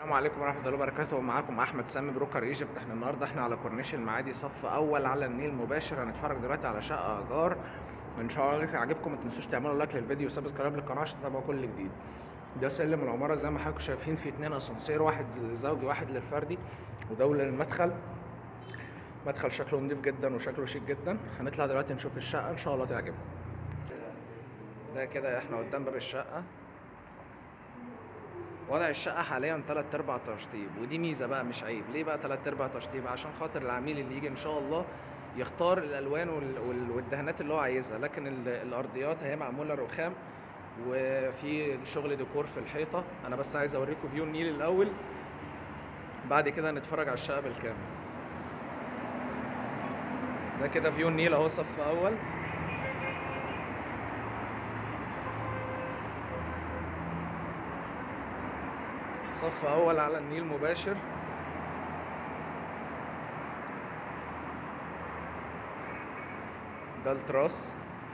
السلام عليكم ورحمة الله وبركاته معاكم أحمد سامي بروكر ايجيبت احنا النهاردة احنا على كورنيش المعادي صف أول على النيل مباشر هنتفرج دلوقتي على شقة إيجار إن شاء الله يعجبكم ما تنسوش تعملوا لايك للفيديو وسبسكرايب للقناة عشان تتابعوا كل جديد ده سلم العمارة زي ما حضراتكم شايفين في اتنين أسانسير واحد للزوجي واحد للفردي وده للمدخل مدخل شكله نضيف جدا وشكله شيك جدا هنطلع دلوقتي نشوف الشقة إن شاء الله تعجبكم ده كده احنا قدام باب الشقة وضع الشقة حاليا تلات ارباع تشطيب ودي ميزة بقى مش عيب ليه بقى تلات ارباع تشطيب عشان خاطر العميل اللي يجي ان شاء الله يختار الالوان وال- وال- والدهانات اللي هو عايزها لكن ال- الارضيات هي معمولة رخام وفي شغل ديكور في الحيطة انا بس عايز اوريكم فيو النيل الاول بعد كده نتفرج على الشقة بالكامل ده كده فيو النيل اهو صف اول صف اول على النيل مباشر ده التراس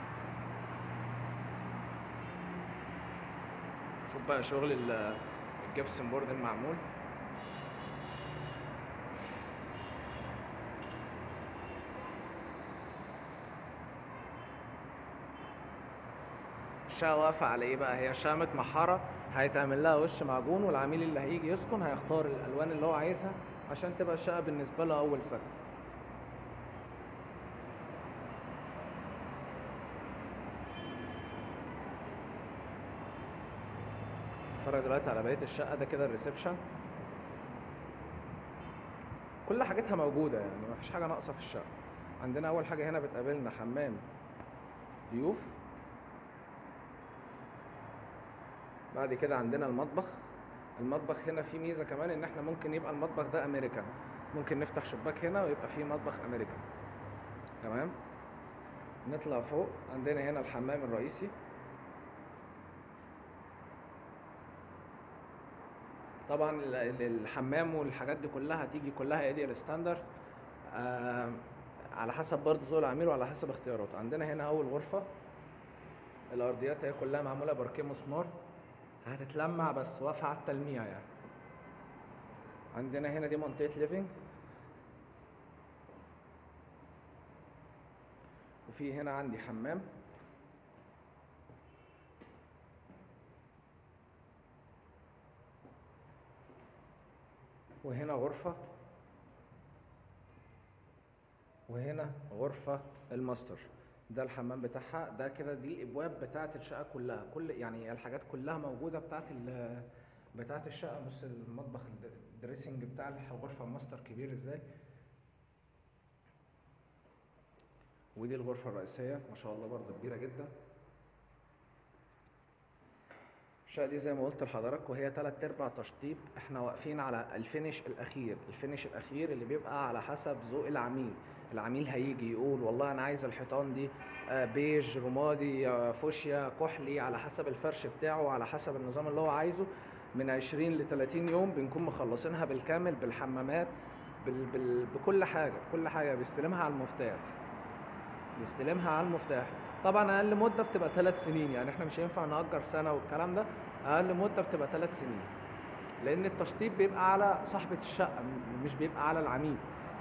شوف بقى شغل ال- الجبسن بورد المعمول الشقة واقفة على ايه بقى؟ هي شقة متمحرة هيتعمل لها وش معجون والعميل اللي هيجي يسكن هيختار الألوان اللي هو عايزها عشان تبقى الشقة بالنسبة له أول سكن. نتفرج دلوقتي على بقية الشقة ده كده الريسبشن. كل حاجتها موجودة يعني مفيش حاجة ناقصة في الشقة. عندنا أول حاجة هنا بتقابلنا حمام ضيوف بعد كده عندنا المطبخ المطبخ هنا فيه ميزه كمان ان احنا ممكن يبقى المطبخ ده امريكان ممكن نفتح شباك هنا ويبقى فيه مطبخ امريكان تمام نطلع فوق عندنا هنا الحمام الرئيسي طبعا ال- ال- الحمام والحاجات دي كلها هتيجي كلها ايديال ستاندرد آه على حسب برضه ذوق العميل وعلى حسب اختياراته عندنا هنا اول غرفه الارضيات هي كلها معموله باركيه مسمار هتتلمع بس واقفه على التلميع يعني عندنا هنا دي منطقه ليفينج وفي هنا عندي حمام وهنا غرفه وهنا غرفة الماستر ده الحمام بتاعها ده كده دي الابواب بتاعه الشقه كلها كل يعني الحاجات كلها موجوده بتاعه ال بتاعه الشقه بص المطبخ الد- الدريسنج بتاع الغرفه الماستر كبير ازاي ودي الغرفه الرئيسيه ما شاء الله برضه كبيره جدا الشقه دي زي ما قلت لحضراتكم وهي تلات ارباع تشطيب احنا واقفين على الفينش الاخير الفينش الاخير اللي بيبقى على حسب ذوق العميل العميل هيجي يقول والله انا عايز الحيطان دي آه، بيج رمادي آه، فوشيا كحلي على حسب الفرش بتاعه وعلى حسب النظام اللي هو عايزه من 20 ل 30 يوم بنكون مخلصينها بالكامل بالحمامات بال... بال... بكل حاجه بكل حاجه بيستلمها على المفتاح بيستلمها على المفتاح طبعا اقل مده بتبقى ثلاث سنين يعني احنا مش هينفع نأجر سنه والكلام ده اقل مده بتبقى ثلاث سنين لان التشطيب بيبقى على صاحبه الشقه م- مش بيبقى على العميل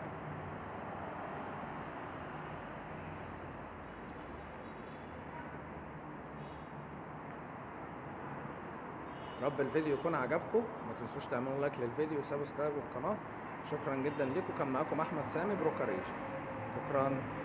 رب الفيديو يكون عجبكم ما تنسوش تعملوا لايك للفيديو وسبسكرايب للقناه شكرا جدا لكم كان معاكم احمد سامي بروكر ايجنت شكرا